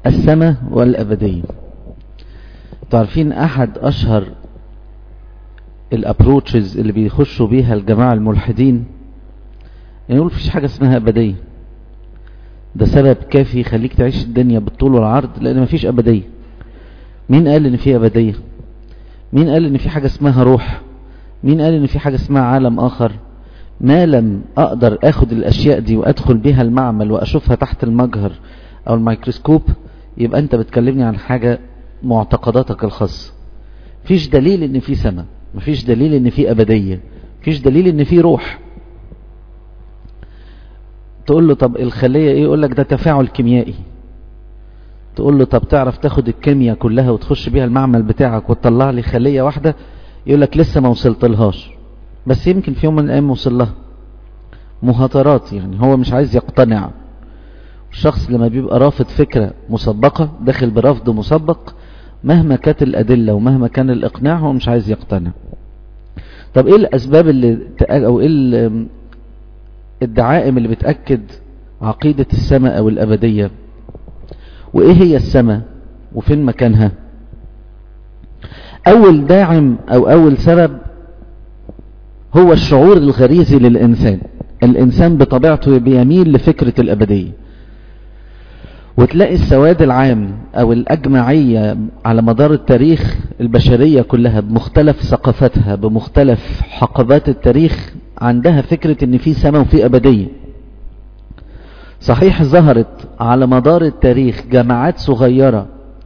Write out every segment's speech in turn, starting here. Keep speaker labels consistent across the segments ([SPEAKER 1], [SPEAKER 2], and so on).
[SPEAKER 1] السماء والأبدية تعرفين أحد أشهر الابروتشز اللي بيخشوا بيها الجماعة الملحدين يقول مفيش حاجة اسمها أبدية ده سبب كافي يخليك تعيش الدنيا بالطول والعرض لأن مفيش أبدية مين قال إن في أبدية مين قال إن في حاجة اسمها روح مين قال إن في حاجة اسمها عالم آخر ما لم أقدر أخد الأشياء دي وأدخل بيها المعمل وأشوفها تحت المجهر أو الميكروسكوب يبقى أنت بتكلمني عن حاجة معتقداتك الخاصة مفيش دليل إن في سماء مفيش دليل إن في أبدية مفيش دليل إن في روح تقول له طب الخلية ايه يقول لك ده تفاعل كيميائي تقول له طب تعرف تاخد الكيمياء كلها وتخش بيها المعمل بتاعك وتطلع لي خلية واحدة يقول لك لسه ما وصلت لهاش بس يمكن في يوم من الايام وصل لها مهاترات يعني هو مش عايز يقتنع الشخص لما بيبقى رافض فكرة مسبقة داخل برفض مسبق مهما كانت الأدلة ومهما كان الإقناع هو مش عايز يقتنع طب ايه الأسباب اللي او ايه الدعائم اللي بتأكد عقيدة السماء أو الأبدية وإيه هي السماء وفين مكانها أول داعم أو أول سبب هو الشعور الغريزي للإنسان الإنسان بطبيعته بيميل لفكرة الأبدية وتلاقي السواد العام أو الأجمعية على مدار التاريخ البشرية كلها بمختلف ثقافتها بمختلف حقبات التاريخ عندها فكرة ان في سماء وفي ابدية صحيح ظهرت على مدار التاريخ جماعات صغيرة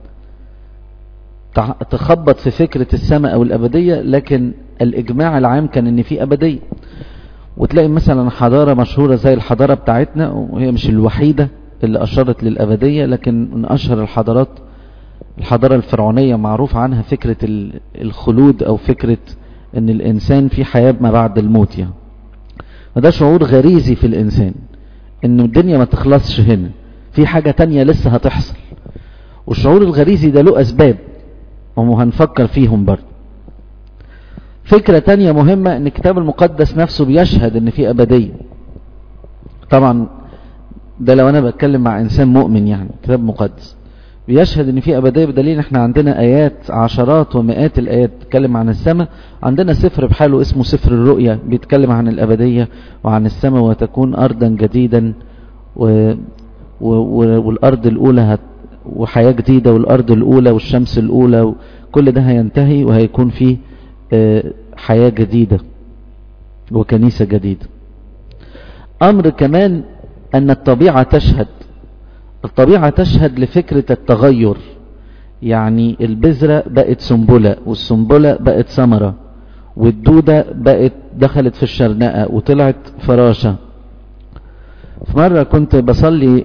[SPEAKER 1] تخبط في فكرة السماء او الابدية لكن الاجماع العام كان ان في ابدية وتلاقي مثلا حضارة مشهورة زي الحضارة بتاعتنا وهي مش الوحيدة اللي اشارت للابدية لكن من اشهر الحضارات الحضارة الفرعونية معروف عنها فكرة الخلود او فكرة ان الانسان في حياة ما بعد الموت يعني وده شعور غريزي في الانسان ان الدنيا ما تخلصش هنا في حاجة تانية لسه هتحصل والشعور الغريزي ده له اسباب وهنفكر فيهم برضه فكرة تانية مهمة ان الكتاب المقدس نفسه بيشهد ان في ابدية طبعا ده لو انا بتكلم مع انسان مؤمن يعني كتاب مقدس بيشهد ان في ابديه بدليل احنا عندنا ايات عشرات ومئات الايات بتتكلم عن السماء عندنا سفر بحاله اسمه سفر الرؤيا بيتكلم عن الابديه وعن السماء وتكون ارضا جديدا و... و... والارض الاولى هت... وحياه جديده والارض الاولى والشمس الاولى وكل ده هينتهي وهيكون فيه حياه جديده وكنيسه جديده امر كمان ان الطبيعه تشهد الطبيعة تشهد لفكرة التغير يعني البذرة بقت سنبلة والسنبلة بقت ثمرة والدودة بقت دخلت في الشرنقة وطلعت فراشة في مرة كنت بصلي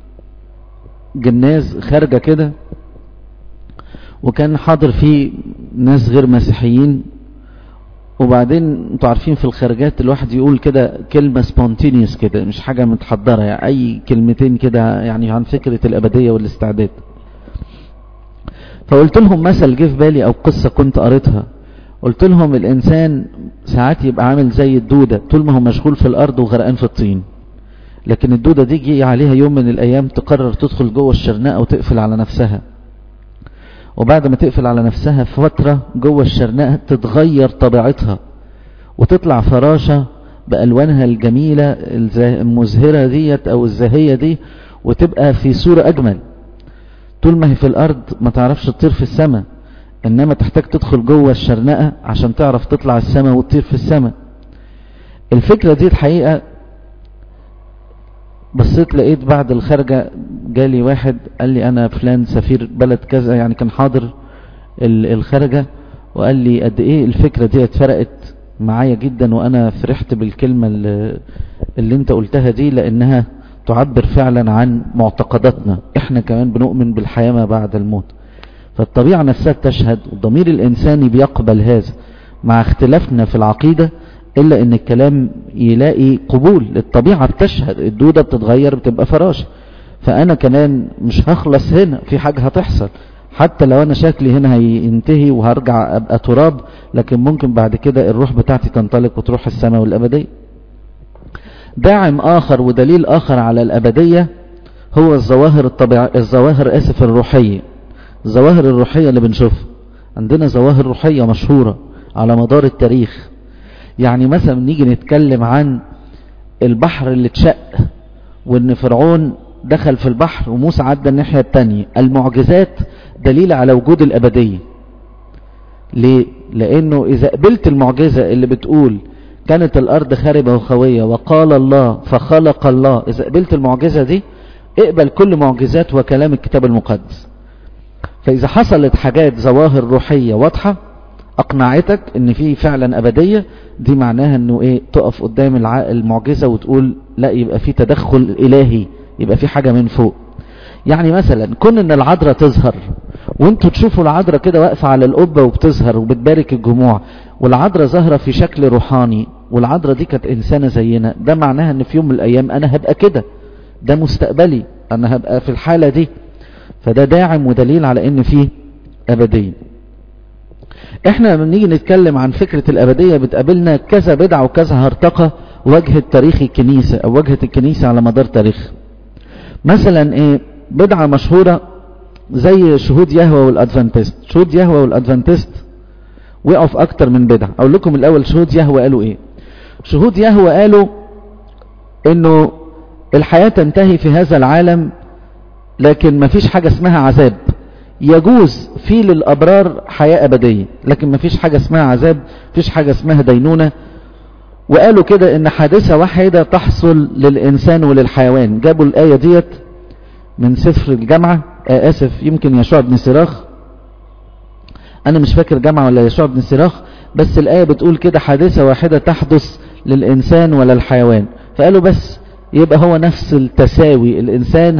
[SPEAKER 1] جناز خارجة كده وكان حاضر فيه ناس غير مسيحيين وبعدين انتوا عارفين في الخارجات الواحد يقول كده كلمة سبونتينيوس كده مش حاجة متحضرة يعني اي كلمتين كده يعني عن فكرة الابدية والاستعداد فقلت لهم مثل جه في بالي او قصة كنت قريتها قلت لهم الانسان ساعات يبقى عامل زي الدودة طول ما هو مشغول في الارض وغرقان في الطين لكن الدودة دي جي عليها يوم من الايام تقرر تدخل جوه الشرنقة وتقفل على نفسها وبعد ما تقفل على نفسها فترة جوه الشرنقة تتغير طبيعتها وتطلع فراشة بألوانها الجميلة المزهرة ديت أو الزاهية دي وتبقى في صورة أجمل طول ما هي في الأرض ما تعرفش تطير في السماء إنما تحتاج تدخل جوه الشرنقة عشان تعرف تطلع السماء وتطير في السماء الفكرة دي الحقيقة بصيت لقيت بعد الخارجة جالي واحد قال لي انا فلان سفير بلد كذا يعني كان حاضر الخارجة وقال لي قد ايه الفكرة دي اتفرقت معايا جدا وانا فرحت بالكلمة اللي, اللي انت قلتها دي لانها تعبر فعلا عن معتقداتنا احنا كمان بنؤمن بالحياة ما بعد الموت فالطبيعة نفسها تشهد والضمير الانساني بيقبل هذا مع اختلافنا في العقيدة الا ان الكلام يلاقي قبول الطبيعة بتشهد الدودة بتتغير بتبقى فراشة فانا كمان مش هخلص هنا في حاجة هتحصل حتى لو انا شكلي هنا هينتهي وهرجع ابقى تراب لكن ممكن بعد كده الروح بتاعتي تنطلق وتروح السماء والابدية داعم اخر ودليل اخر على الابدية هو الظواهر الطبيعية الظواهر اسف الروحية الظواهر الروحية اللي بنشوفها عندنا ظواهر روحية مشهورة على مدار التاريخ يعني مثلا نيجي نتكلم عن البحر اللي اتشق وان فرعون دخل في البحر وموسى عدى الناحية التانية المعجزات دليل على وجود الأبدية ليه؟ لأنه إذا قبلت المعجزة اللي بتقول كانت الأرض خاربة وخوية وقال الله فخلق الله إذا قبلت المعجزة دي اقبل كل معجزات وكلام الكتاب المقدس فإذا حصلت حاجات ظواهر روحية واضحة أقنعتك إن في فعلا أبدية دي معناها إنه إيه تقف قدام المعجزة وتقول لا يبقى في تدخل إلهي يبقى في حاجة من فوق يعني مثلا كون إن العذراء تظهر وانتوا تشوفوا العذراء كده واقفة على القبة وبتظهر وبتبارك الجموع والعذراء ظاهرة في شكل روحاني والعذراء دي كانت إنسانة زينا ده معناها إن في يوم من الأيام أنا هبقى كده ده مستقبلي أنا هبقى في الحالة دي فده داعم ودليل على إن فيه أبدية احنا لما نيجي نتكلم عن فكرة الأبدية بتقابلنا كذا بدعة وكذا هرطقة وجه تاريخ الكنيسة أو وجهة الكنيسة على مدار تاريخ مثلا ايه بدعة مشهورة زي شهود يهوى والأدفنتست شهود يهوى والأدفنتست وقعوا في أكتر من بدعة أقول لكم الأول شهود يهوى قالوا إيه شهود يهوى قالوا إنه الحياة تنتهي في هذا العالم لكن ما فيش حاجة اسمها عذاب يجوز في للأبرار حياة أبدية لكن ما فيش حاجة اسمها عذاب فيش حاجة اسمها دينونة وقالوا كده ان حادثة واحدة تحصل للإنسان وللحيوان جابوا الآية ديت من سفر الجامعة آه آسف يمكن يشوع بن سراخ أنا مش فاكر جامعة ولا يشوع بن سراخ بس الآية بتقول كده حادثة واحدة تحدث للإنسان ولا الحيوان فقالوا بس يبقى هو نفس التساوي الإنسان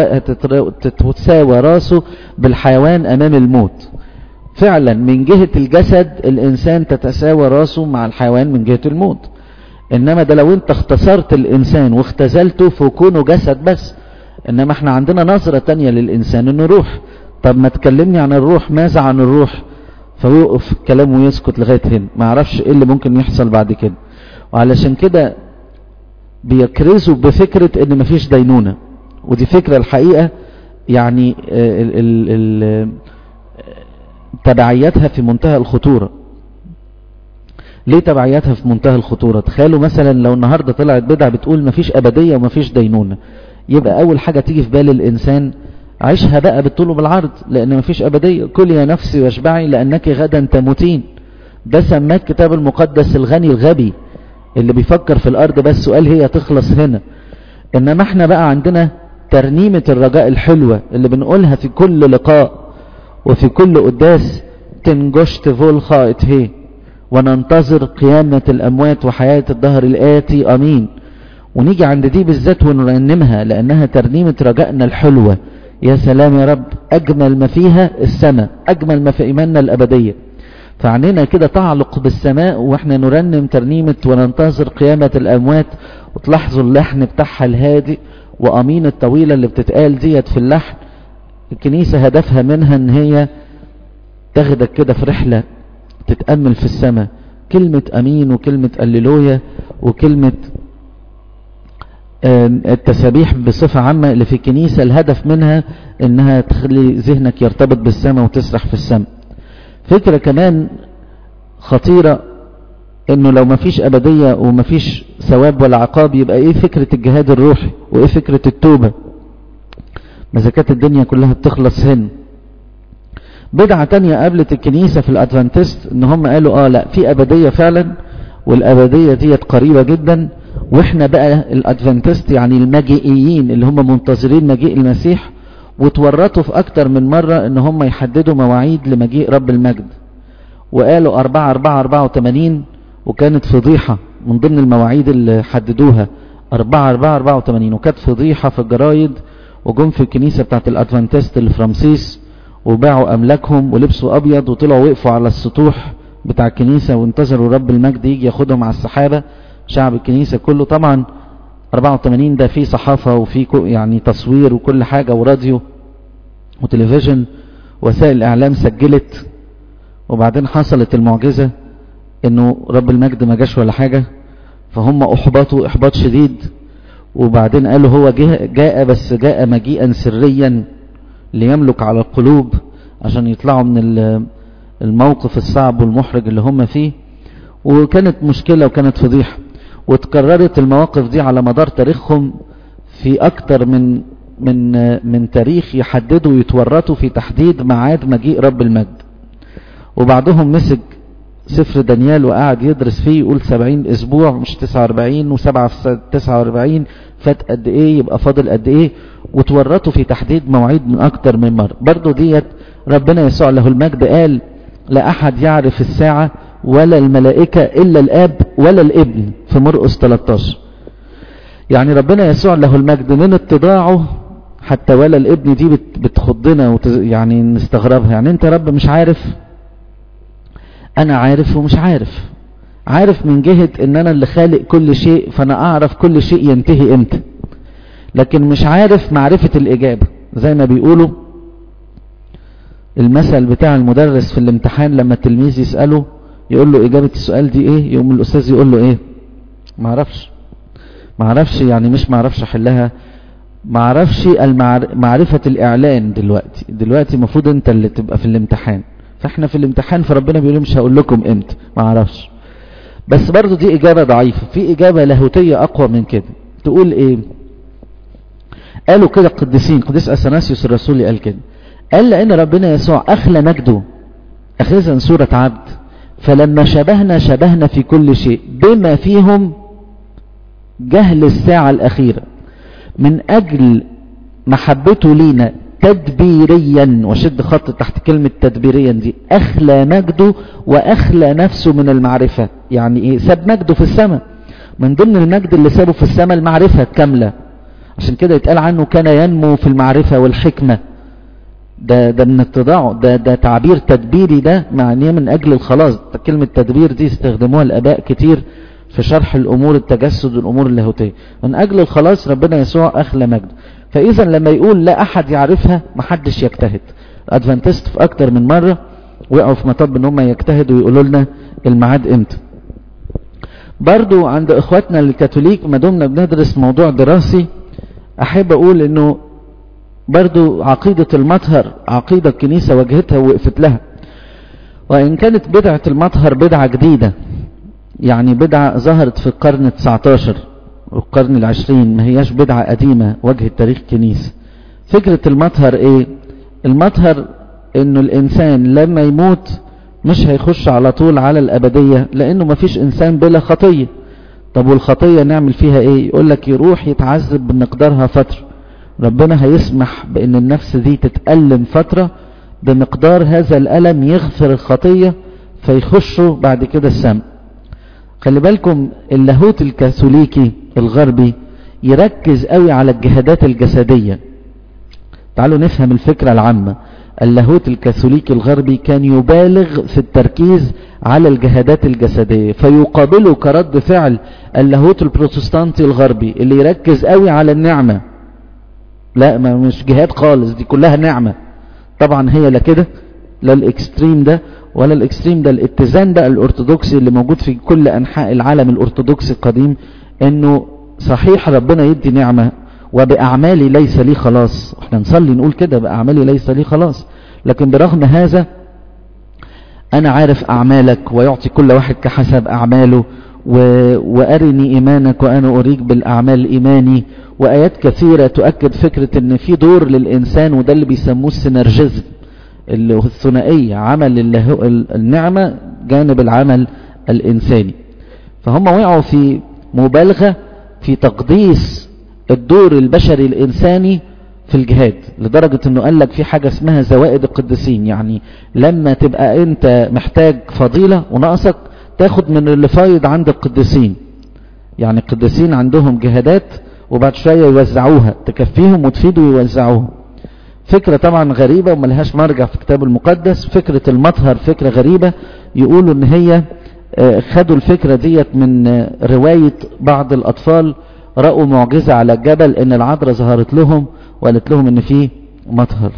[SPEAKER 1] هتتساوى راسه بالحيوان أمام الموت فعلا من جهة الجسد الإنسان تتساوى راسه مع الحيوان من جهة الموت إنما ده لو انت اختصرت الإنسان واختزلته في كونه جسد بس إنما احنا عندنا نظرة تانية للإنسان إنه روح طب ما تكلمني عن الروح ماذا عن الروح فيوقف كلامه ويسكت لغاية هنا ما يعرفش ايه اللي ممكن يحصل بعد كده وعلشان كده بيكرزوا بفكرة ان مفيش دينونة ودي فكرة الحقيقة يعني ال ال ال تبعياتها في منتهى الخطورة ليه تبعياتها في منتهى الخطورة تخيلوا مثلا لو النهاردة طلعت بدعة بتقول مفيش أبدية ومفيش دينونة يبقى أول حاجة تيجي في بال الإنسان عيشها بقى بالطول وبالعرض لأن مفيش أبدية كل يا نفسي واشبعي لأنك غدا تموتين ده سماه الكتاب المقدس الغني الغبي اللي بيفكر في الأرض بس سؤال هي تخلص هنا إنما احنا بقى عندنا ترنيمة الرجاء الحلوة اللي بنقولها في كل لقاء وفي كل قداس تنجشت فول خائط هي وننتظر قيامة الأموات وحياة الدهر الآتي أمين ونيجي عند دي بالذات ونرنمها لأنها ترنيمة رجائنا الحلوة يا سلام يا رب أجمل ما فيها السماء أجمل ما في إيماننا الأبدية فعنينا كده تعلق بالسماء واحنا نرنم ترنيمة وننتظر قيامة الأموات وتلاحظوا اللحن بتاعها الهادي وأمين الطويلة اللي بتتقال ديت في اللحن الكنيسة هدفها منها ان هي تاخدك كده في رحلة تتأمل في السماء كلمة أمين وكلمة أللويا وكلمة التسابيح بصفة عامة اللي في الكنيسة الهدف منها انها تخلي ذهنك يرتبط بالسماء وتسرح في السماء فكرة كمان خطيرة انه لو مفيش ابدية ومفيش ثواب ولا عقاب يبقى ايه فكرة الجهاد الروحي وايه فكرة التوبة مزكات الدنيا كلها بتخلص هنا بدعة تانية قابلت الكنيسة في الادفانتست ان هم قالوا اه لا في ابدية فعلا والابدية ديت قريبة جدا واحنا بقى الادفانتست يعني المجيئيين اللي هم منتظرين مجيء المسيح وتورطوا في اكتر من مرة ان هم يحددوا مواعيد لمجيء رب المجد وقالوا اربعة اربعة اربعة وتمانين وكانت فضيحة من ضمن المواعيد اللي حددوها اربعة اربعة اربعة وتمانين وكانت فضيحة في الجرايد وجم في الكنيسة بتاعت الادفانتست اللي في رمسيس وباعوا املاكهم ولبسوا ابيض وطلعوا وقفوا على السطوح بتاع الكنيسة وانتظروا رب المجد يجي ياخدهم على السحابة شعب الكنيسة كله طبعا 84 ده فيه صحافة وفيه يعني تصوير وكل حاجة وراديو وتلفزيون وسائل الاعلام سجلت وبعدين حصلت المعجزة انه رب المجد ما جاش ولا حاجة فهم احبطوا احباط شديد وبعدين قالوا هو جه جاء بس جاء مجيئا سريا ليملك على القلوب عشان يطلعوا من الموقف الصعب والمحرج اللي هم فيه وكانت مشكلة وكانت فضيحة وتكررت المواقف دي على مدار تاريخهم في أكتر من من من تاريخ يحددوا ويتورطوا في تحديد ميعاد مجيء رب المجد وبعضهم مسك سفر دانيال وقعد يدرس فيه يقول 70 اسبوع مش 49 و7 في 49 فات قد ايه يبقى فاضل قد ايه وتورطوا في تحديد مواعيد من اكتر من مرة برضو ديت ربنا يسوع له المجد قال لا احد يعرف الساعة ولا الملائكة الا الاب ولا الابن في مرقس 13 يعني ربنا يسوع له المجد من اتضاعه حتى ولا الابن دي بتخضنا وتز... يعني نستغربها يعني انت رب مش عارف انا عارف ومش عارف عارف من جهة ان انا اللي خالق كل شيء فانا اعرف كل شيء ينتهي امتى لكن مش عارف معرفة الاجابة زي ما بيقولوا المثل بتاع المدرس في الامتحان لما التلميذ يسأله يقول له اجابة السؤال دي ايه يقوم الاستاذ يقول له ايه معرفش معرفش يعني مش معرفش احلها معرفش المعر... معرفة الاعلان دلوقتي دلوقتي المفروض انت اللي تبقى في الامتحان فاحنا في الامتحان فربنا بيقول مش هقول لكم امتى معرفش بس برضو دي اجابة ضعيفة في اجابة لاهوتية اقوى من كده تقول ايه قالوا كده القديسين قديس اثناسيوس الرسولي قال كده قال لان ربنا يسوع اخلى مجده اخذا صورة عبد فلما شبهنا شبهنا في كل شيء بما فيهم جهل الساعة الاخيرة من اجل محبته لينا تدبيريا وشد خط تحت كلمة تدبيريا دي اخلى مجده واخلى نفسه من المعرفة يعني ايه ساب مجده في السماء من ضمن المجد اللي سابه في السماء المعرفة كاملة عشان كده يتقال عنه كان ينمو في المعرفة والحكمة ده ده من اتضاعه ده ده تعبير تدبيري ده معنيه من اجل الخلاص كلمة تدبير دي استخدموها الاباء كتير في شرح الامور التجسد والامور اللاهوتيه من اجل الخلاص ربنا يسوع اخلى مجده فاذا لما يقول لا احد يعرفها محدش يجتهد ادفانتست في اكتر من مرة وقعوا في مطب ان هم يجتهدوا ويقولوا لنا الميعاد امتى برضو عند اخواتنا الكاثوليك ما دمنا بندرس موضوع دراسي احب اقول انه برضو عقيدة المطهر عقيدة الكنيسة واجهتها ووقفت لها وان كانت بدعة المطهر بدعة جديدة يعني بدعة ظهرت في القرن 19 والقرن العشرين ما هياش بدعة قديمة وجه التاريخ كنيسة فكرة المطهر ايه المطهر انه الانسان لما يموت مش هيخش على طول على الابدية لانه ما فيش انسان بلا خطية طب والخطية نعمل فيها ايه يقول لك يروح يتعذب بمقدارها فترة ربنا هيسمح بان النفس دي تتألم فترة بمقدار هذا الألم يغفر الخطية فيخشوا بعد كده السماء خلي بالكم اللاهوت الكاثوليكي الغربي يركز قوي على الجهادات الجسدية تعالوا نفهم الفكرة العامة اللاهوت الكاثوليكي الغربي كان يبالغ في التركيز على الجهادات الجسدية فيقابله كرد فعل اللاهوت البروتستانتي الغربي اللي يركز قوي على النعمة لا ما مش جهاد خالص دي كلها نعمة طبعا هي لا كده لا الاكستريم ده ولا الاكستريم ده الاتزان بقى الارثوذكسي اللي موجود في كل انحاء العالم الارثوذكسي القديم انه صحيح ربنا يدي نعمة وبأعمالي ليس لي خلاص احنا نصلي نقول كده بأعمالي ليس لي خلاص لكن برغم هذا انا عارف اعمالك ويعطي كل واحد كحسب اعماله و... وارني ايمانك وانا اريك بالاعمال ايماني وايات كثيرة تؤكد فكرة ان في دور للانسان وده اللي بيسموه السينرجيزم اللي هو الثنائية عمل الله النعمة جانب العمل الانساني فهم وقعوا في مبالغة في تقديس الدور البشري الانساني في الجهاد لدرجة انه قال لك في حاجة اسمها زوائد القديسين يعني لما تبقى انت محتاج فضيلة وناقصك تاخد من اللي فايض عند القديسين يعني القديسين عندهم جهادات وبعد شوية يوزعوها تكفيهم وتفيد ويوزعوها فكرة طبعا غريبة وملهاش مرجع في الكتاب المقدس فكرة المطهر فكرة غريبة يقولوا ان هي خدوا الفكرة ديت من رواية بعض الاطفال رأوا معجزة على الجبل ان العذراء ظهرت لهم وقالت لهم ان في مطهر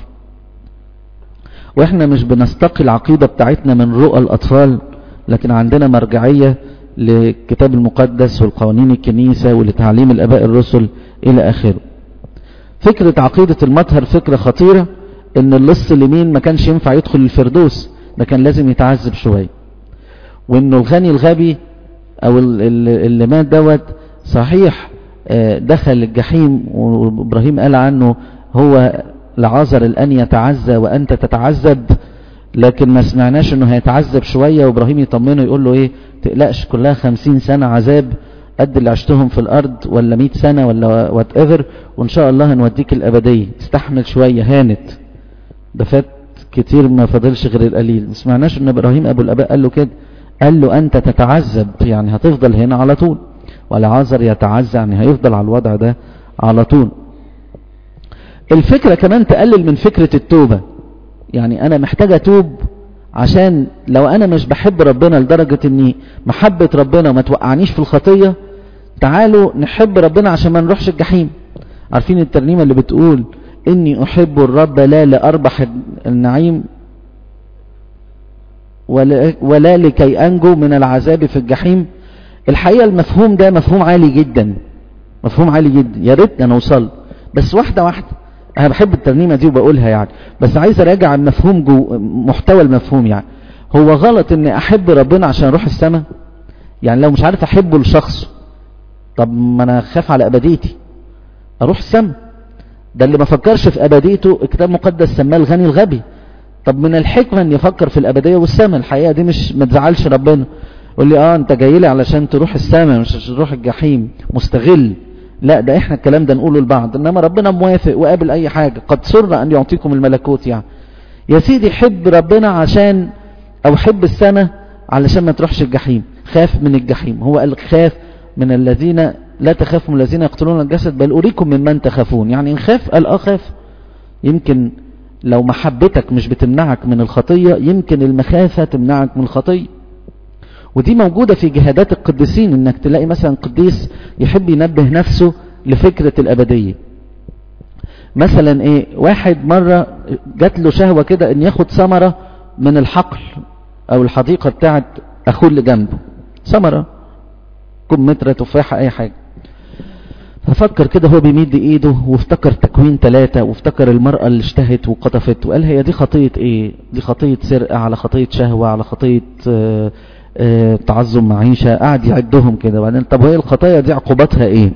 [SPEAKER 1] واحنا مش بنستقي العقيدة بتاعتنا من رؤى الاطفال لكن عندنا مرجعية للكتاب المقدس والقوانين الكنيسة ولتعليم الأباء الرسل إلى آخره فكرة عقيدة المطهر فكرة خطيرة ان اللص اليمين ما كانش ينفع يدخل الفردوس ده كان لازم يتعذب شوية وانه الغني الغبي او اللي مات دوت صحيح دخل الجحيم وابراهيم قال عنه هو لعازر الان يتعزى وانت تتعذب لكن ما سمعناش انه هيتعذب شوية وابراهيم يطمنه يقول له ايه تقلقش كلها خمسين سنة عذاب قد اللي عشتهم في الارض ولا مئة سنة ولا وات ايفر وان شاء الله هنوديك الابدية استحمل شوية هانت ده فات كتير ما فضلش غير القليل ما سمعناش ان ابراهيم ابو الاباء قال له كده قال له انت تتعذب يعني هتفضل هنا على طول والعازر يتعزى يعني هيفضل على الوضع ده على طول الفكرة كمان تقلل من فكرة التوبة يعني انا محتاج اتوب عشان لو انا مش بحب ربنا لدرجة اني محبة ربنا ما توقعنيش في الخطية تعالوا نحب ربنا عشان ما نروحش الجحيم عارفين الترنيمة اللي بتقول اني احب الرب لا لاربح النعيم ولا, ولا لكي انجو من العذاب في الجحيم الحقيقة المفهوم ده مفهوم عالي جدا مفهوم عالي جدا يا ريتنا نوصل بس واحدة واحدة انا بحب الترنيمة دي وبقولها يعني بس عايز اراجع المفهوم جو محتوى المفهوم يعني هو غلط اني احب ربنا عشان اروح السماء يعني لو مش عارف احبه لشخصه طب ما انا خاف على ابديتي اروح السماء ده اللي ما فكرش في ابديته الكتاب المقدس سماه الغني الغبي طب من الحكمة ان يفكر في الابدية والسماء الحقيقة دي مش ما تزعلش ربنا يقول لي اه انت جاي لي علشان تروح السماء مش عشان تروح الجحيم مستغل لا ده احنا الكلام ده نقوله لبعض انما ربنا موافق وقابل اي حاجة قد سر ان يعطيكم الملكوت يعني يا سيدي حب ربنا عشان او حب السماء علشان ما تروحش الجحيم خاف من الجحيم هو قال خاف من الذين لا تخافوا من الذين يقتلون الجسد بل أريكم ممن تخافون يعني إن خاف قال آه خاف يمكن لو محبتك مش بتمنعك من الخطية يمكن المخافة تمنعك من الخطية ودي موجودة في جهادات القديسين انك تلاقي مثلا قديس يحب ينبه نفسه لفكرة الأبدية مثلا ايه واحد مرة جات له شهوة كده ان ياخد ثمرة من الحقل او الحديقة بتاعت اخوه اللي جنبه ثمرة كم متر تفاحة اي حاجة ففكر كده هو بيمد ايده وافتكر تكوين ثلاثة وافتكر المرأة اللي اشتهت وقطفت وقال هي دي خطية ايه دي خطية سرقة على خطية شهوة على خطية اه اه تعظم معيشة قعد يعدهم كده وبعدين طب وهي الخطايا دي عقوبتها ايه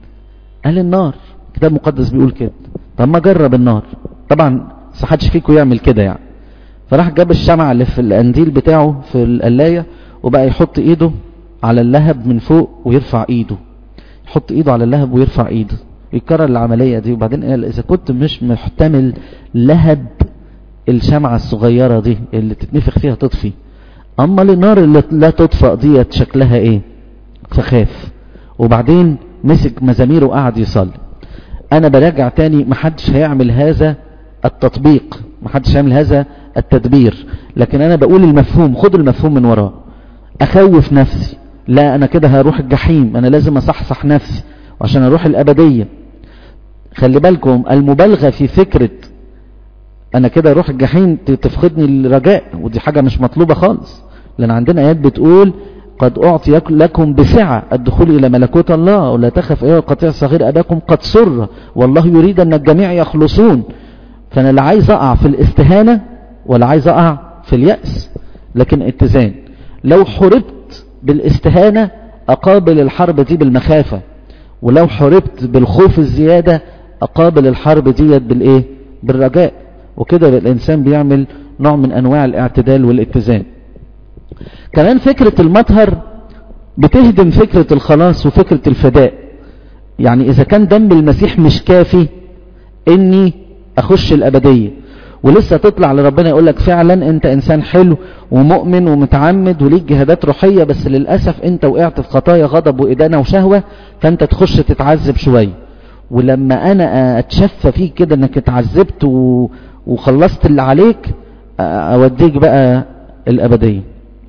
[SPEAKER 1] قال النار كتاب مقدس بيقول كده طب ما جرب النار طبعا حدش فيكم يعمل كده يعني فراح جاب الشمع اللي في القنديل بتاعه في القلاية وبقى يحط ايده على اللهب من فوق ويرفع ايده يحط ايده على اللهب ويرفع ايده يكرر العملية دي وبعدين قال اذا كنت مش محتمل لهب الشمعة الصغيرة دي اللي تتنفخ فيها تطفي اما النار اللي لا تطفأ ديت شكلها ايه فخاف وبعدين مسك مزاميره وقعد يصلي انا براجع تاني محدش هيعمل هذا التطبيق محدش هيعمل هذا التدبير لكن انا بقول المفهوم خد المفهوم من وراه اخوف نفسي لا انا كده هروح الجحيم انا لازم اصحصح نفسي وعشان اروح الابدية خلي بالكم المبالغة في فكرة انا كده اروح الجحيم تفقدني الرجاء ودي حاجة مش مطلوبة خالص لان عندنا ايات بتقول قد اعطي لكم بسعة الدخول الى ملكوت الله ولا تخف ايها القطيع الصغير اباكم قد سر والله يريد ان الجميع يخلصون فانا لا عايز اقع في الاستهانة ولا عايز اقع في اليأس لكن اتزان لو حربت بالاستهانة اقابل الحرب دي بالمخافة ولو حربت بالخوف الزيادة اقابل الحرب ديت بالايه بالرجاء وكده الانسان بيعمل نوع من انواع الاعتدال والاتزان كمان فكرة المطهر بتهدم فكرة الخلاص وفكرة الفداء يعني اذا كان دم المسيح مش كافي اني اخش الابدية ولسه تطلع لربنا يقول لك فعلا انت انسان حلو ومؤمن ومتعمد وليك جهادات روحية بس للأسف انت وقعت في خطايا غضب وإدانة وشهوة فانت تخش تتعذب شوية ولما انا اتشفى فيك كده انك اتعذبت و... وخلصت اللي عليك اوديك بقى الابدية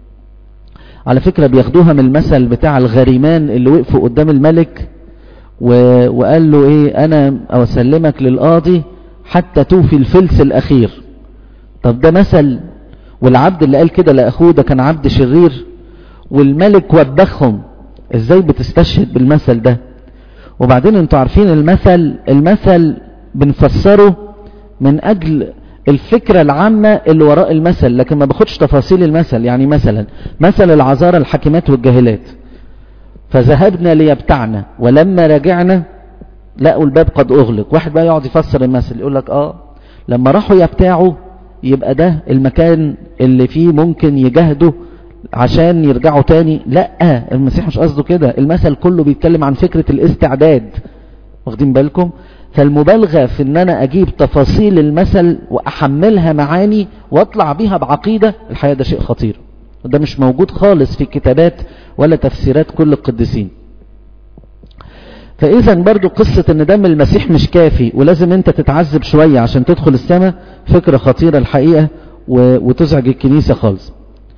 [SPEAKER 1] على فكرة بياخدوها من المثل بتاع الغريمان اللي وقفوا قدام الملك و... وقال له ايه انا اسلمك للقاضي حتى توفي الفلس الاخير طب ده مثل والعبد اللي قال كده لاخوه ده كان عبد شرير والملك وبخهم ازاي بتستشهد بالمثل ده وبعدين انتوا عارفين المثل المثل بنفسره من اجل الفكرة العامة اللي وراء المثل لكن ما باخدش تفاصيل المثل يعني مثلا مثل العذارى الحكيمات والجاهلات فذهبنا ليبتعنا ولما رجعنا لقوا الباب قد اغلق واحد بقى يقعد يفسر المثل يقول لك اه لما راحوا يبتاعوا يبقى ده المكان اللي فيه ممكن يجاهدوا عشان يرجعوا تاني لا المسيح مش قصده كده المثل كله بيتكلم عن فكرة الاستعداد واخدين بالكم فالمبالغة في ان انا اجيب تفاصيل المثل واحملها معاني واطلع بيها بعقيدة الحقيقة ده شيء خطير وده مش موجود خالص في كتابات ولا تفسيرات كل القديسين فاذا برضو قصة ان دم المسيح مش كافي ولازم انت تتعذب شوية عشان تدخل السماء فكرة خطيرة الحقيقة وتزعج الكنيسة خالص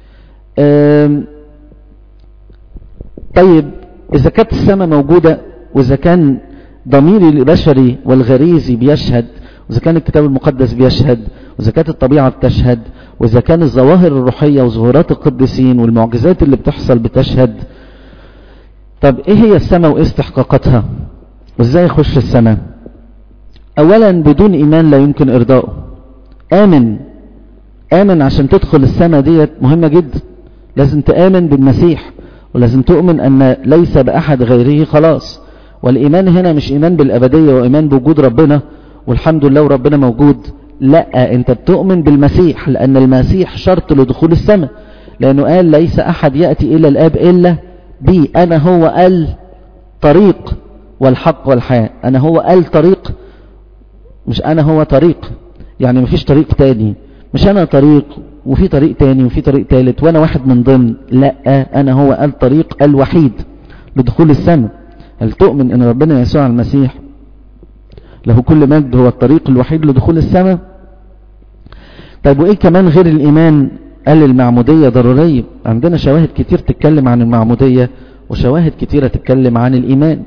[SPEAKER 1] طيب اذا كانت السماء موجودة واذا كان ضميري البشري والغريزي بيشهد واذا كان الكتاب المقدس بيشهد واذا كانت الطبيعة بتشهد واذا كان الظواهر الروحية وظهورات القديسين والمعجزات اللي بتحصل بتشهد طب ايه هي السماء وايه استحقاقاتها وازاي يخش السماء اولا بدون ايمان لا يمكن ارضائه امن امن عشان تدخل السماء ديت مهمة جدا لازم تآمن بالمسيح ولازم تؤمن ان ليس بأحد غيره خلاص والإيمان هنا مش إيمان بالأبدية وإيمان بوجود ربنا والحمد لله وربنا موجود لا أنت بتؤمن بالمسيح لأن المسيح شرط لدخول السماء لأنه قال ليس أحد يأتي إلى الآب إلا بي أنا هو الطريق والحق والحياة أنا هو الطريق مش أنا هو طريق يعني مفيش طريق تاني مش أنا طريق وفي طريق تاني وفي طريق تالت وأنا واحد من ضمن لا أنا هو الطريق الوحيد لدخول السماء هل تؤمن ان ربنا يسوع المسيح له كل مجد هو الطريق الوحيد لدخول السماء طيب وايه كمان غير الايمان قال المعمودية ضرورية عندنا شواهد كتير تتكلم عن المعمودية وشواهد كتيرة تتكلم عن الايمان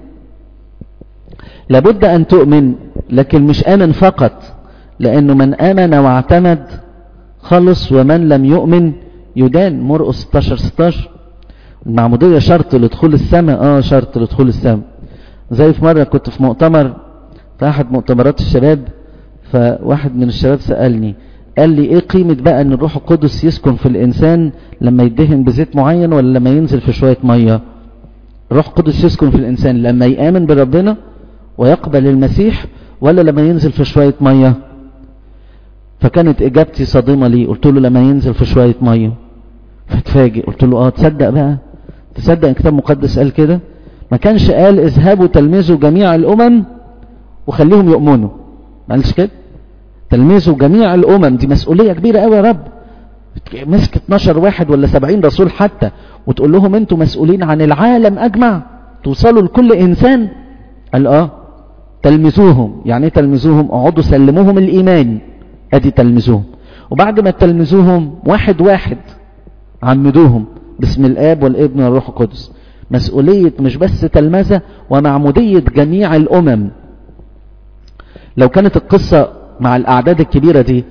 [SPEAKER 1] لابد ان تؤمن لكن مش امن فقط لانه من امن واعتمد خلص ومن لم يؤمن يدان مرقس 16 16 المعمودية شرط لدخول السماء اه شرط لدخول السماء زي في مرة كنت في مؤتمر في احد مؤتمرات الشباب فواحد من الشباب سألني قال لي ايه قيمة بقى ان الروح القدس يسكن في الانسان لما يدهن بزيت معين ولا لما ينزل في شوية مية الروح القدس يسكن في الانسان لما يآمن بربنا ويقبل المسيح ولا لما ينزل في شوية مية فكانت اجابتي صادمة لي قلت له لما ينزل في شوية مية فتفاجئ قلت له اه تصدق بقى تصدق الكتاب المقدس قال كده ما كانش قال اذهبوا تلمذوا جميع الامم وخليهم يؤمنوا ما قالش كده تلمذوا جميع الامم دي مسؤوليه كبيره قوي يا رب مسك 12 واحد ولا 70 رسول حتى وتقول لهم انتوا مسؤولين عن العالم اجمع توصلوا لكل انسان قال اه تلمذوهم يعني ايه تلمذوهم اقعدوا سلموهم الايمان ادي تلمذوهم وبعد ما تلمذوهم واحد واحد عمدوهم باسم الآب والابن والروح القدس مسؤولية مش بس تلمذة ومعمودية جميع الأمم لو كانت القصة مع الأعداد الكبيرة دي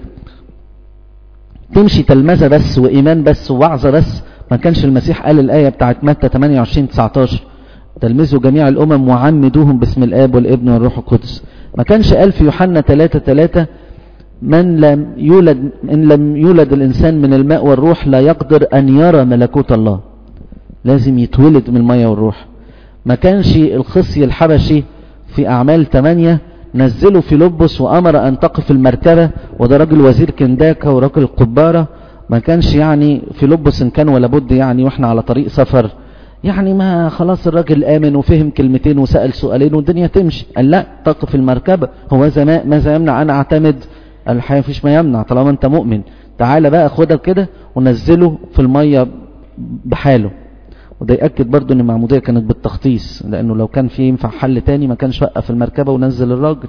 [SPEAKER 1] تمشي تلمذة بس وإيمان بس ووعظة بس ما كانش المسيح قال الآية بتاعت متى 28 19 تلمذوا جميع الأمم وعمدوهم باسم الآب والابن والروح القدس ما كانش قال في يوحنا 3 3 من لم يولد إن لم يولد الإنسان من الماء والروح لا يقدر أن يرى ملكوت الله لازم يتولد من الماء والروح ما كانش الخصي الحبشي في أعمال 8 نزلوا في لبس وأمر أن تقف المركبة وده راجل وزير كنداكا وراجل قبارة ما كانش يعني في لبس إن كان ولا بد يعني وإحنا على طريق سفر يعني ما خلاص الراجل آمن وفهم كلمتين وسأل سؤالين والدنيا تمشي قال لا تقف المركبة هو زمان ماذا يمنع أن أعتمد الحقيقة مفيش ما يمنع طالما انت مؤمن تعالى بقى خدها كده ونزله في المية بحاله وده يأكد برضو ان المعمودية كانت بالتخطيص لانه لو كان في ينفع حل تاني ما كانش وقف المركبة ونزل الراجل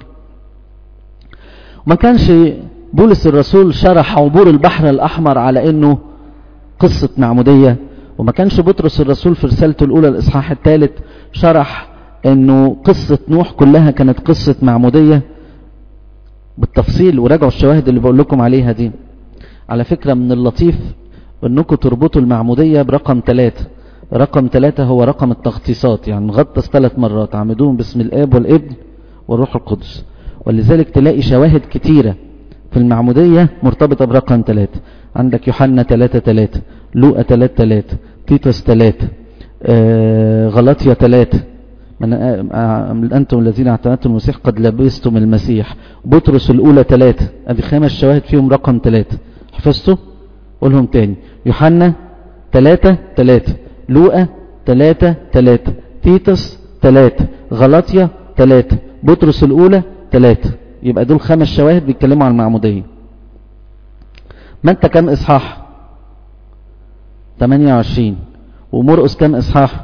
[SPEAKER 1] ما كانش بولس الرسول شرح عبور البحر الاحمر على انه قصة معمودية وما كانش بطرس الرسول في رسالته الاولى الاصحاح الثالث شرح انه قصة نوح كلها كانت قصة معمودية بالتفصيل وراجعوا الشواهد اللي بقول لكم عليها دي على فكرة من اللطيف انكم تربطوا المعمودية برقم ثلاثة رقم ثلاثة هو رقم التخصيصات يعني نغطس ثلاث مرات عمدوهم باسم الآب والابن والروح القدس ولذلك تلاقي شواهد كتيرة في المعمودية مرتبطة برقم ثلاثة عندك يوحنا ثلاثة ثلاثة لوقا ثلاثة ثلاثة تيتوس ثلاثة آه غلطية ثلاثة من أنتم الذين اعتمدتم المسيح قد لبستم المسيح بطرس الأولى ثلاثة أدي خمس شواهد فيهم رقم ثلاثة حفظتوا قولهم تاني يوحنا ثلاثة ثلاثة لوقا ثلاثة ثلاثة تيتس ثلاثة غلطية ثلاثة بطرس الأولى ثلاثة يبقى دول خمس شواهد بيتكلموا عن المعمودية ما انت كم إصحاح 28 ومرقس كم إصحاح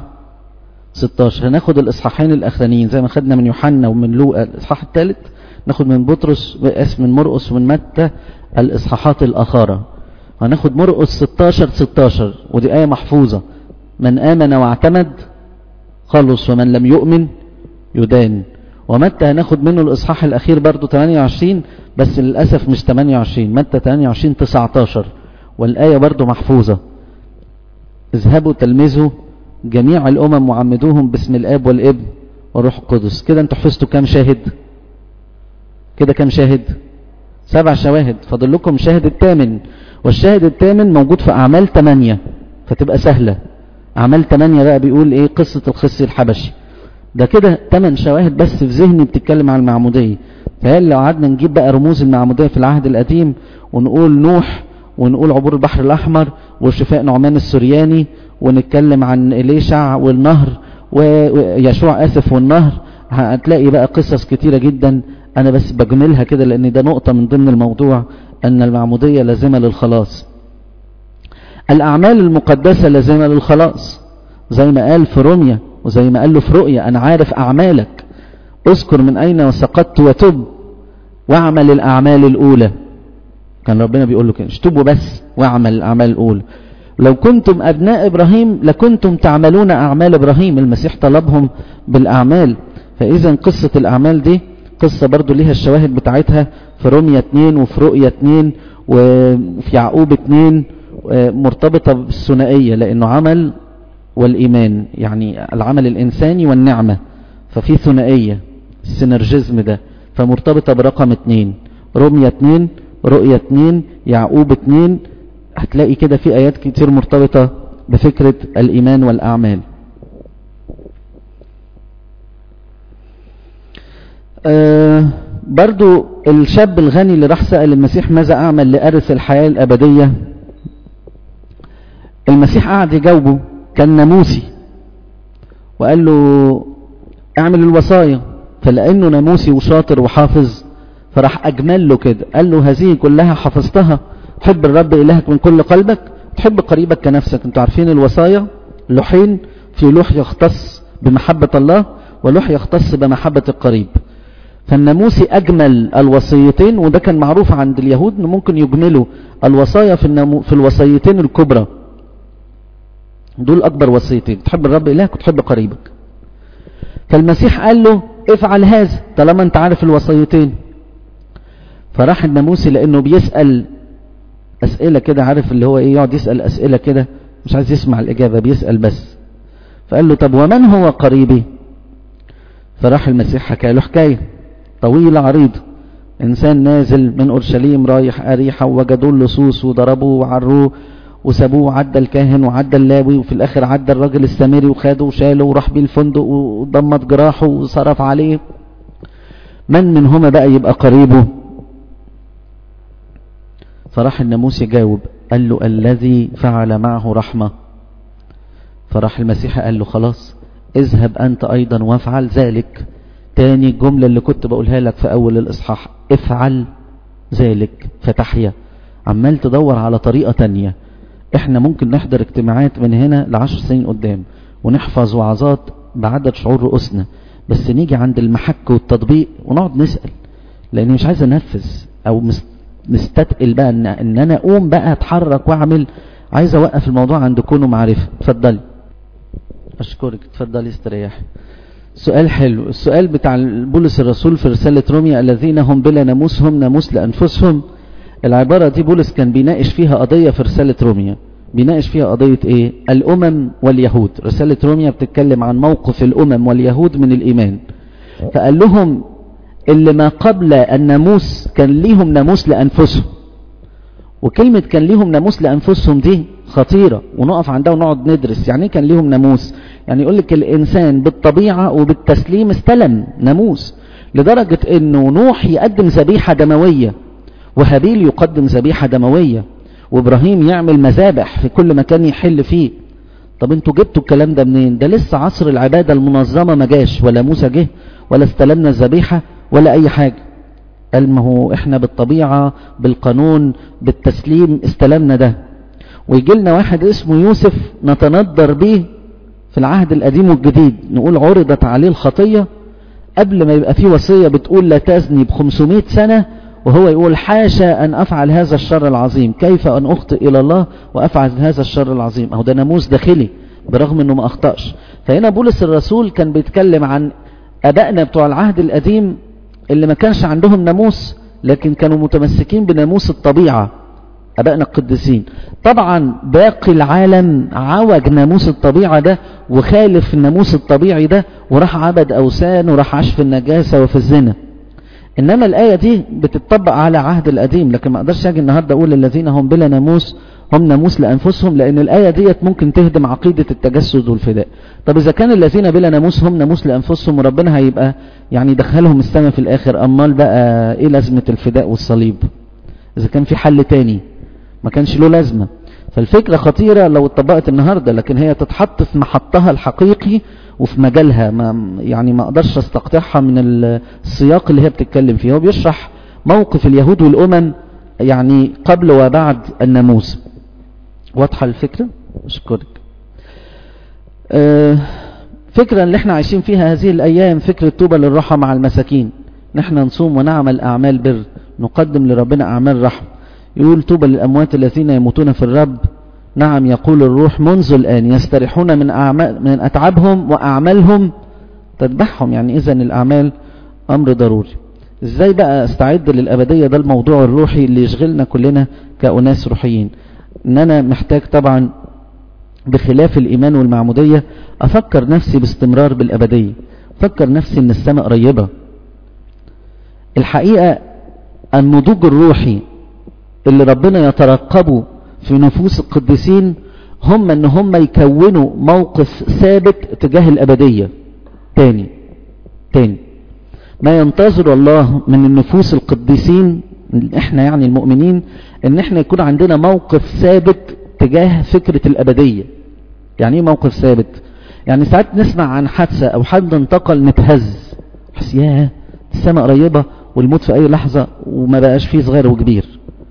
[SPEAKER 1] 16 هناخد الإصحاحين الأخرانيين زي ما خدنا من يوحنا ومن لوقا الإصحاح الثالث ناخد من بطرس اسم من مرقس ومن متى الإصحاحات الأخرى هناخد مرقس 16 16 ودي آية محفوظة من آمن واعتمد خلص ومن لم يؤمن يدان ومتى هناخد منه الإصحاح الأخير برضو 28 بس للأسف مش 28 متى 28 19 والآية برضو محفوظة اذهبوا تلمذوا جميع الأمم وعمدوهم باسم الآب والابن والروح القدس كده انتوا حفظتوا كام شاهد كده كام شاهد سبع شواهد فاضل لكم شاهد الثامن والشاهد الثامن موجود في أعمال 8 فتبقى سهلة أعمال 8 بقى بيقول إيه قصة الخصي الحبشي ده كده 8 شواهد بس في ذهني بتتكلم عن المعمودية فهل لو قعدنا نجيب بقى رموز المعمودية في العهد القديم ونقول نوح ونقول عبور البحر الأحمر وشفاء نعمان السرياني ونتكلم عن إليشع والنهر ويشوع آسف والنهر هتلاقي بقى قصص كتيرة جدا أنا بس بجملها كده لأن ده نقطة من ضمن الموضوع أن المعمودية لازمة للخلاص الأعمال المقدسة لازمة للخلاص زي ما قال في روميا وزي ما قال له في رؤيا أنا عارف أعمالك اذكر من أين وسقطت وتب واعمل الأعمال الأولى كان ربنا بيقول له كده اشتبوا بس واعمل الأعمال الأولى لو كنتم أبناء إبراهيم لكنتم تعملون أعمال إبراهيم المسيح طلبهم بالأعمال فإذا قصة الأعمال دي قصة برضو ليها الشواهد بتاعتها في روميا 2 وفي رؤيا 2 وفي يعقوب 2 مرتبطة بالثنائية لأنه عمل والإيمان يعني العمل الإنساني والنعمة ففي ثنائية السينرجيزم ده فمرتبطة برقم 2 روميا 2 رؤيا 2 يعقوب 2 هتلاقي كده في آيات كتير مرتبطة بفكرة الإيمان والأعمال آه برضو الشاب الغني اللي راح سأل المسيح ماذا أعمل لأرث الحياة الأبدية المسيح قعد يجاوبه كان ناموسي وقال له اعمل الوصايا فلأنه ناموسي وشاطر وحافظ فراح أجمل له كده قال له هذه كلها حفظتها تحب الرب إلهك من كل قلبك تحب قريبك كنفسك انتوا عارفين الوصايا لوحين في لوح يختص بمحبة الله ولوح يختص بمحبة القريب فالناموسي أجمل الوصيتين وده كان معروف عند اليهود انه ممكن يجملوا الوصايا في, النمو في الوصيتين الكبرى دول أكبر وصيتين تحب الرب إلهك وتحب قريبك فالمسيح قال له افعل هذا طالما انت عارف الوصيتين فراح الناموسي لأنه بيسأل أسئلة كده عارف اللي هو إيه يقعد يسأل أسئلة كده مش عايز يسمع الإجابة بيسأل بس فقال له طب ومن هو قريبي فراح المسيح حكى له حكاية طويلة عريضة إنسان نازل من أورشليم رايح أريحة وجدوا اللصوص وضربوه وعروه وسابوه وعدى الكاهن وعدى اللاوي وفي الآخر عدى الراجل السامري وخده وشاله وراح بيه الفندق وضمت جراحه وصرف عليه من منهما بقى يبقى قريبه فراح الناموس يجاوب قال له الذي فعل معه رحمة فراح المسيح قال له خلاص اذهب أنت أيضا وافعل ذلك تاني الجملة اللي كنت بقولها لك في أول الإصحاح افعل ذلك فتحيا عمال تدور على طريقة تانية احنا ممكن نحضر اجتماعات من هنا لعشر سنين قدام ونحفظ وعظات بعدد شعور رؤوسنا بس نيجي عند المحك والتطبيق ونقعد نسأل لاني مش عايز انفذ او مستتقل بقى ان, ان انا اقوم بقى اتحرك واعمل عايز اوقف الموضوع عند كونه معرفة اتفضلي اشكرك اتفضلي استريحي سؤال حلو السؤال بتاع بولس الرسول في رسالة روميا الذين هم بلا ناموسهم ناموس لأنفسهم العبارة دي بولس كان بيناقش فيها قضية في رسالة روميا بيناقش فيها قضية ايه الامم واليهود رسالة روميا بتتكلم عن موقف الامم واليهود من الايمان فقال لهم اللي ما قبل الناموس كان ليهم ناموس لانفسهم وكلمة كان ليهم ناموس لانفسهم دي خطيرة ونقف عندها ونقعد ندرس يعني كان ليهم ناموس يعني يقول لك الانسان بالطبيعة وبالتسليم استلم ناموس لدرجة انه نوح يقدم ذبيحة دموية وهابيل يقدم ذبيحة دموية وابراهيم يعمل مذابح في كل مكان يحل فيه طب انتوا جبتوا الكلام ده منين ده لسه عصر العبادة المنظمة ما جاش ولا موسى جه ولا استلمنا الذبيحة ولا اي حاجة قال ما هو احنا بالطبيعة بالقانون بالتسليم استلمنا ده ويجي لنا واحد اسمه يوسف نتندر به في العهد القديم والجديد نقول عرضت عليه الخطية قبل ما يبقى في وصية بتقول لا تزني ب 500 سنة وهو يقول حاشا أن أفعل هذا الشر العظيم كيف أن أخطئ إلى الله وأفعل هذا الشر العظيم أهو ده ناموس داخلي برغم أنه ما أخطأش فهنا بولس الرسول كان بيتكلم عن أبائنا بتوع العهد القديم اللي ما كانش عندهم ناموس لكن كانوا متمسكين بناموس الطبيعة أبائنا القديسين طبعا باقي العالم عوج ناموس الطبيعة ده وخالف الناموس الطبيعي ده وراح عبد أوثان وراح عاش في النجاسة وفي الزنا إنما الآية دي بتطبق على عهد القديم لكن ما أقدرش أجي النهاردة أقول الذين هم بلا ناموس هم ناموس لأنفسهم لأن الآية ديت ممكن تهدم عقيدة التجسد والفداء طب إذا كان الذين بلا ناموس هم ناموس لأنفسهم وربنا هيبقى يعني دخلهم السماء في الآخر أمال بقى إيه لازمة الفداء والصليب إذا كان في حل تاني ما كانش له لازمة فالفكرة خطيرة لو اتطبقت النهاردة لكن هي تتحط في محطها الحقيقي وفي مجالها ما يعني ما اقدرش استقطعها من السياق اللي هي بتتكلم فيه هو بيشرح موقف اليهود والامم يعني قبل وبعد الناموس واضحة الفكرة اشكرك اه فكرة اللي احنا عايشين فيها هذه الايام فكرة توبة للراحة مع المساكين نحن نصوم ونعمل اعمال بر نقدم لربنا اعمال رحم يقول توبة للاموات الذين يموتون في الرب نعم يقول الروح منذ الآن يستريحون من أعمال من أتعابهم وأعمالهم تذبحهم يعني إذا الأعمال أمر ضروري إزاي بقى استعد للأبدية ده الموضوع الروحي اللي يشغلنا كلنا كأناس روحيين إن أنا محتاج طبعا بخلاف الإيمان والمعمودية أفكر نفسي باستمرار بالأبدية أفكر نفسي إن السماء قريبة الحقيقة النضوج الروحي اللي ربنا يترقبه في نفوس القديسين هم ان هم يكونوا موقف ثابت تجاه الابدية تاني تاني ما ينتظر الله من النفوس القديسين احنا يعني المؤمنين ان احنا يكون عندنا موقف ثابت تجاه فكرة الابدية يعني ايه موقف ثابت يعني ساعات نسمع عن حادثة او حد انتقل نتهز حس ياه السماء قريبة والموت في اي لحظة وما بقاش فيه صغير وكبير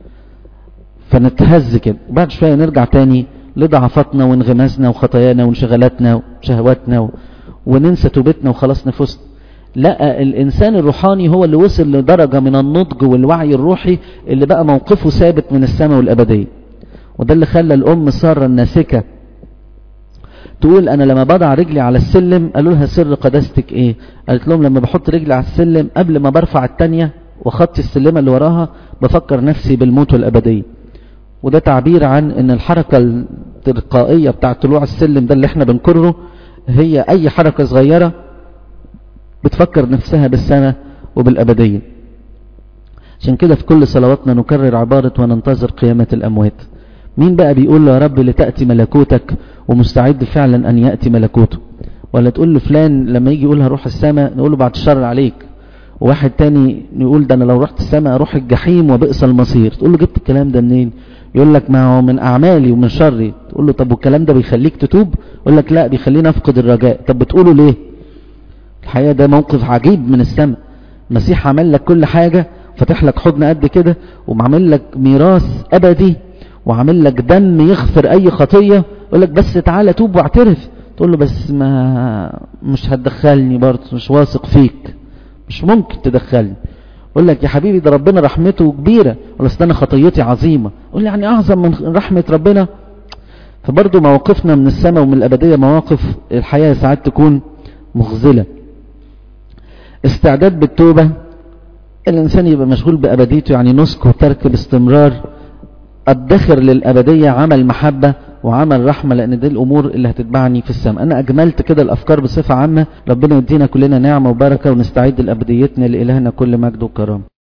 [SPEAKER 1] فنتهز كده بعد شوية نرجع تاني لضعفاتنا وانغمازنا وخطايانا وانشغالاتنا وشهواتنا و... وننسى توبتنا وخلاص نفسنا لا الإنسان الروحاني هو اللي وصل لدرجة من النضج والوعي الروحي اللي بقى موقفه ثابت من السماء والأبدية وده اللي خلى الأم سارة الناسكة تقول أنا لما بضع رجلي على السلم قالوا لها سر قداستك إيه قالت لهم لما بحط رجلي على السلم قبل ما برفع التانية وخطي السلمة اللي وراها بفكر نفسي بالموت والأبدية وده تعبير عن ان الحركة التلقائية بتاع طلوع السلم ده اللي احنا بنكره هي اي حركة صغيرة بتفكر نفسها بالسنة وبالابدية عشان كده في كل صلواتنا نكرر عبارة وننتظر قيامة الاموات مين بقى بيقول له يا رب لتأتي ملكوتك ومستعد فعلا ان يأتي ملكوته ولا تقول لفلان لما يجي يقول هروح السماء نقول له بعد الشر عليك وواحد تاني يقول ده انا لو رحت السماء اروح الجحيم وبئس المصير تقول له جبت الكلام ده منين يقول لك ما هو من اعمالي ومن شري تقول له طب والكلام ده بيخليك تتوب يقول لك لا بيخليني افقد الرجاء طب بتقوله ليه الحقيقه ده موقف عجيب من السماء المسيح عمل لك كل حاجه فتح لك حضن قد كده وعامل لك ميراث ابدي وعامل لك دم يغفر اي خطيه يقول لك بس تعالى توب واعترف تقول له بس ما مش هتدخلني برضه مش واثق فيك مش ممكن تدخلني يقول لك يا حبيبي ده ربنا رحمته كبيرة ولا استنى خطيتي عظيمة يقول يعني أعظم من رحمة ربنا فبرضه مواقفنا من السماء ومن الأبدية مواقف الحياة ساعات تكون مخزلة استعداد بالتوبة الإنسان يبقى مشغول بأبديته يعني نسك وترك باستمرار الدخر للأبدية عمل محبة وعمل رحمة لان دي الامور اللي هتتبعني في السماء انا اجملت كده الافكار بصفة عامة ربنا يدينا كلنا نعمة وبركة ونستعد لابديتنا لالهنا كل مجد وكرامة